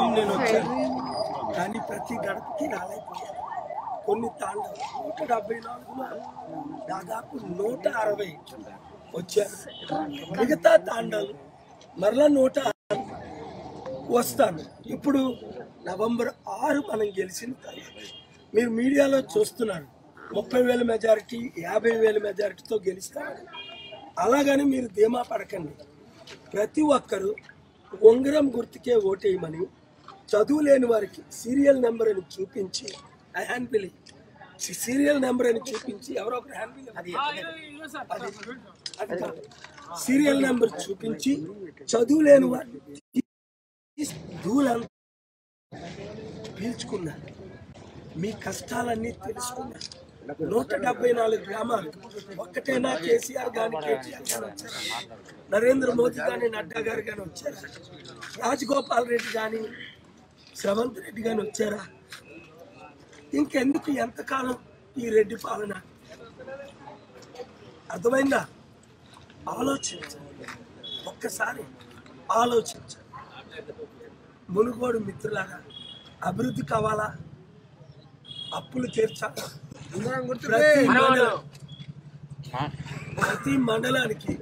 నేను వచ్చాను కానీ ప్రతి గడపకి రాలేకపోయాను కొన్ని తాండవ నూట డెబ్బై నాలుగులో దాదాపు నూట అరవై వచ్చాను మిగతా తాండాలు మరలా నూట అరవై వస్తాను ఇప్పుడు నవంబర్ ఆరు మనం గెలిచిన తారీఖు మీరు మీడియాలో చూస్తున్నారు ముప్పై వేల మెజారిటీ యాభై వేల మెజారిటీతో గెలుస్తామని అలాగని మీరు ధీమా పడకండి ప్రతి ఒక్కరూ ఉంగరం గుర్తుకే ఓటేయమని చదువు లేని వారికి సీరియల్ నెంబర్ అని చూపించి ఆ హ్యాండ్ బిల్ సీరియల్ నెంబర్ అని చూపించి ఎవరో ఒకరు హ్యాండ్ బిల్ అది అది కాదు. సీరియల్ నెంబర్ చూపించి చదువు లేని వారిని ధూళంతా పీల్చుకున్నారు మీ కష్టాలన్నీ తెలుసుకున్నారు నూట డెబ్బై నాలుగు గ్రామాలు ఒక్కటైనా కేసీఆర్ గాని కేటీఆర్ గాని వచ్చారా నరేంద్ర మోదీ గాని నడ్డా గారు గాని వచ్చారా రాజగోపాల్ రెడ్డి గాని శ్రవంత్ రెడ్డి గాని వచ్చారా ఇంకెందుకు ఎంతకాలం ఈ రెడ్డి పాలన అర్థమైందా ఆలోచించండి ఒక్కసారి ఆలోచించండి మునుగోడు మిత్రులారా అభివృద్ధి కావాలా అప్పులు తీర్చాలా ప్రతి మండలం ప్రతి మండలానికి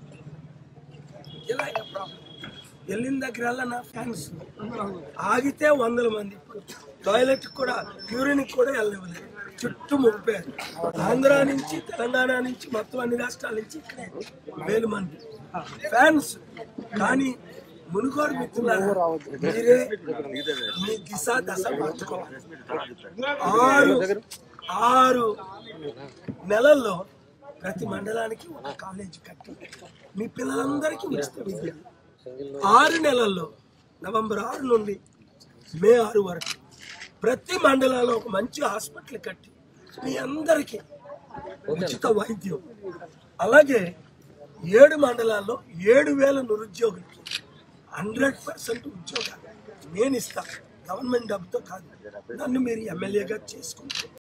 ఇలా ఇక ప్రాబ్లం వెళ్ళిన దగ్గర నా ఫ్యాన్స్ ఆగితే వందల మంది టాయిలెట్ కూడా యూరిన్ కూడా వెళ్ళనివ్వలేదు చుట్టూ ముప్పై ఆంధ్ర నుంచి తెలంగాణ నుంచి మొత్తం అన్ని రాష్ట్రాల నుంచి ఇక్కడే వేల మంది ఫ్యాన్స్ కానీ మునుగోడు మిత్రులారా మీరే మీ దిశ దశ మార్చుకోవాలి ఆరు ఆరు నెలల్లో ప్రతి మండలానికి ఒక కాలేజీ కట్టి మీ పిల్లలందరికీ ఉచిత విద్య ఆరు నెలల్లో నవంబర్ ఆరు నుండి మే ఆరు వరకు ప్రతి మండలంలో ఒక మంచి హాస్పిటల్ కట్టి మీ అందరికీ ఉచిత వైద్యం అలాగే ఏడు మండలాల్లో ఏడు వేల నిరుద్యోగులకి హండ్రెడ్ పర్సెంట్ ఉద్యోగాలు నేను ఇస్తాను గవర్నమెంట్ డబ్బుతో కాదు నన్ను మీరు ఎమ్మెల్యేగా చేసుకుంటే